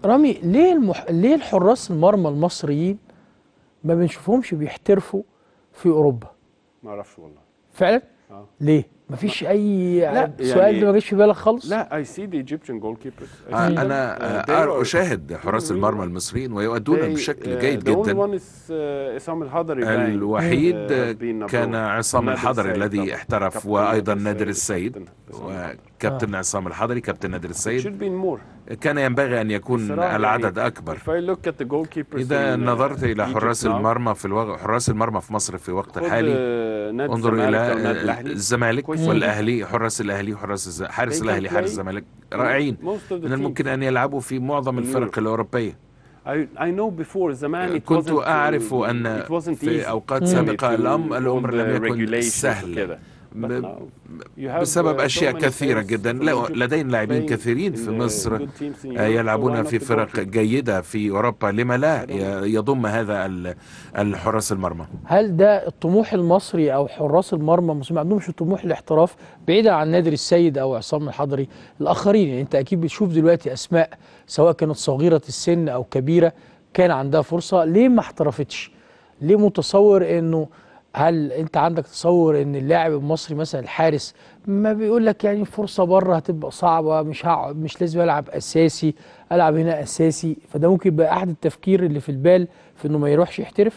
رامي ليه المح... ليه الحراس المرمى المصريين ما بنشوفهمش بيحترفوا في اوروبا ما اعرفش والله فعلا اه ليه مفيش اي لا، سؤال يعني- ده ما جاش في بالك خالص لا اي سي ذا ايجيبشن جول كيبرز آه، انا آه، اشاهد حراس المرمى المصريين ويؤدون بشكل جيد جدا عصام الحضري الوحيد آه، بين كان أبو- عصام نادر الحضري السيد الذي طبعاً. احترف كابتن وايضا نادر نادر السيد. السيد كابتن عصام الحضري. وكابتن عصام الحضري كابتن نادر السيد should be more كان ينبغي ان يكون بصراحة العدد يعني اكبر if I look at the goalkeepers اذا in, uh, نظرت الى حراس Egypt now, المرمى في الوقت حراس المرمى في مصر في الوقت خد، الحالي آه، نادي انظر الزمالك الى أو نادي الأهلي. الزمالك كويسين والاهلي حراس الاهلي وحراس الز... حارس They can الاهلي حارس play الزمالك رائعين most of the من الممكن ان يلعبوا في معظم in الفرق Europe. الاوروبيه I, I know before زمان it كنت wasn't, uh, اعرف ان it wasn't في easy اوقات to- سابقه to الأم الامر hold لم the يكن regulations سهل وكده. But ب- now you have, بسبب uh, so اشياء many كثيره players جدا from لا- Egypt لدينا لاعبين playing كثيرين in, في uh, مصر good teams in آه، Europe, يلعبون so why في not the فرق goalkeeper? جيده في اوروبا لما لا ي- يضم هذا ال- الحراس المرمى هل ده الطموح المصري او حراس المرمى المصريين ما عندهمش طموح الاحتراف بعيدا عن نادر السيد او عصام الحضري الاخرين يعني انت اكيد بتشوف دلوقتي اسماء سواء كانت صغيره السن او كبيره كان عندها فرصه ليه ما احترفتش ليه متصور انه هل انت عندك تصور ان اللاعب المصري مثلا الحارس ما بيقول لك يعني فرصه بره هتبقى صعبه مش هقعد مش لازم العب اساسي العب هنا اساسي فده ممكن يبقى احد التفكير اللي في البال في انه ما يروحش يحترف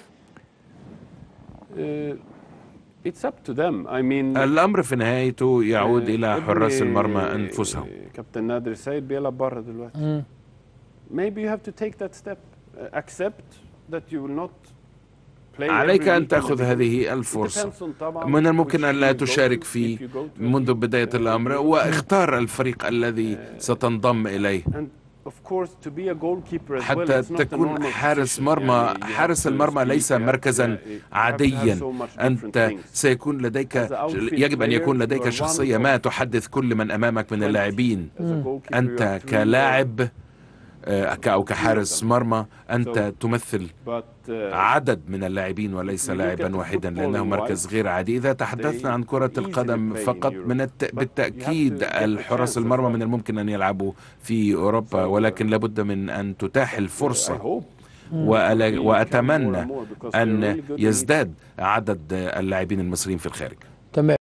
Uh, it's up to them I mean الامر في نهايته يعود آه، الى ابني- حراس المرمى انفسهم كابتن نادر السيد بيلعب بره دلوقتي مم. maybe you have to take that step uh, accept that you will not play عليك every ان weekend تاخذ because هذه it الفرصه depends on طبعاً من الممكن which ان لا team you go تشارك to. فيه If you go to منذ بدايه uh, الامر you go to- واختار الفريق الذي ستنضم اليه and of course to be a goalkeeper as well حتى it's not a تكون normal حارس position. مرمى يعني you have حارس to المرمى speak, ليس you have to- مركزا you have to have عاديا so much different انت things. سيكون لديك As a outfield يجب ان يكون player, لديك you are one شخصيه of ما تحدث كل من امامك من 20. اللاعبين As a goalkeeper, you انت have three كلاعب آه، ك- او كحارس them. مرمى انت So- تمثل but uh, عدد من اللاعبين وليس If you look لاعبا at the واحدا football لانه مركز wise, غير عادي اذا تحدثنا عن كره easily القدم play in فقط Europe. من الت... But you have بالتاكيد to get the الحراس chance المرمى as well. من الممكن ان يلعبوا في اوروبا So, ولكن لابد من ان تتاح I الفرصه hope وألا- we become more واتمنى and more because they're ان really good in يزداد عدد اللاعبين المصريين في الخارج تمام